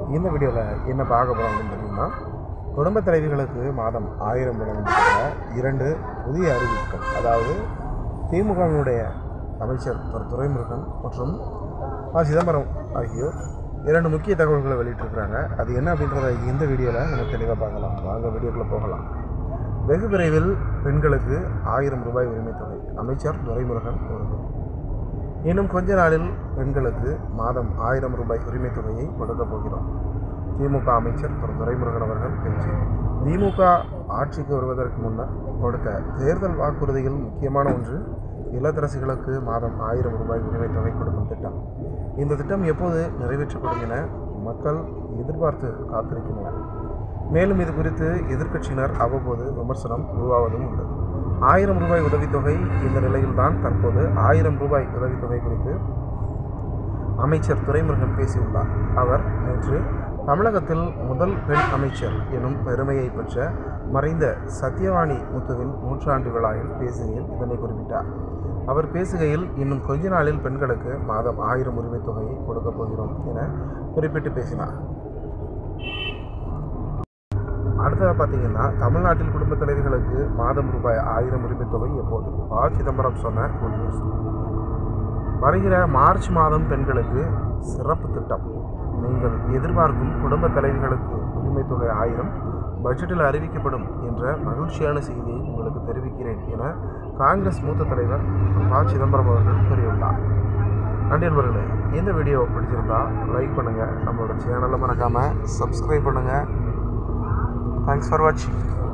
இந்த வீடியோவில் என்ன பார்க்க போகிறோம் அப்படின்னு பார்த்தீங்கன்னா குடும்ப தலைவிகளுக்கு மாதம் ஆயிரம் வழங்கப்பட்ட இரண்டு புதிய அறிவிப்புகள் அதாவது திமுகவினுடைய அமைச்சர் திரு துரைமுருகன் மற்றும் ஆ சிதம்பரம் ஆகியோர் இரண்டு முக்கிய தகவல்களை வெளியிட்டிருக்கிறாங்க அது என்ன அப்படின்றத இந்த வீடியோவில் நம்ம தெளிவாக பார்க்கலாம் வாங்க வீடியோக்குள்ளே போகலாம் வெகு விரைவில் பெண்களுக்கு ஆயிரம் ரூபாய் உரிமைத் தொகை அமைச்சர் துரைமுருகன் உறுதி இன்னும் கொஞ்ச நாளில் பெண்களுக்கு மாதம் ஆயிரம் ரூபாய் உரிமைத் தொகையை கொடுக்கப் போகிறோம் திமுக அமைச்சர் திரு துரைமுருகன் அவர்கள் பேச்சு திமுக ஆட்சிக்கு வருவதற்கு முன்னர் கொடுத்த தேர்தல் வாக்குறுதியில் முக்கியமான ஒன்று இல்லத்தரசிகளுக்கு மாதம் ஆயிரம் ரூபாய் உரிமைத் தொகை கொடுக்கும் திட்டம் இந்த திட்டம் எப்போது நிறைவேற்றப்படும் என மக்கள் எதிர்பார்த்து காத்திருக்கின்றனர் மேலும் இது குறித்து எதிர்க்கட்சியினர் அவ்வப்போது விமர்சனம் உருவாவதும் உண்டு ஆயிரம் ரூபாய் உதவித்தொகை இந்த நிலையில்தான் தற்போது ஆயிரம் ரூபாய் உதவித்தொகை குறித்து அமைச்சர் துரைமுருகன் பேசியுள்ளார் அவர் நேற்று தமிழகத்தில் முதல் பெண் அமைச்சர் எனும் பெருமையை பெற்ற மறைந்த சத்யவாணி முத்துவின் நூற்றாண்டு விழாவில் பேசுகையில் இதனை குறிப்பிட்டார் அவர் பேசுகையில் இன்னும் கொஞ்ச நாளில் பெண்களுக்கு மாதம் ஆயிரம் உரிமைத் தொகையை கொடுக்கப் போகிறோம் என குறிப்பிட்டு பேசினார் அடுத்ததாக பார்த்தீங்கன்னா தமிழ்நாட்டில் குடும்பத் தலைவிகளுக்கு மாதம் ரூபாய் ஆயிரம் உரிமைத் தொகை எப்போது ப சிதம்பரம் சொன்ன குட் நியூஸ் வருகிற மார்ச் மாதம் பெண்களுக்கு சிறப்பு திட்டம் நீங்கள் எதிர்பார்க்கும் குடும்ப தலைவிகளுக்கு உரிமைத் தொகை ஆயிரம் பட்ஜெட்டில் அறிவிக்கப்படும் என்ற மகிழ்ச்சியான செய்தியை உங்களுக்கு தெரிவிக்கிறேன் என காங்கிரஸ் மூத்த தலைவர் ப சிதம்பரம் அவர்கள் கூறியுள்ளார் நண்பர்களே இந்த வீடியோ பிடிச்சிருந்தா லைக் பண்ணுங்கள் நம்மளோட சேனலை மறக்காமல் சப்ஸ்கிரைப் பண்ணுங்கள் தேங்க்ஸ் ஃபார் வாட்சிங்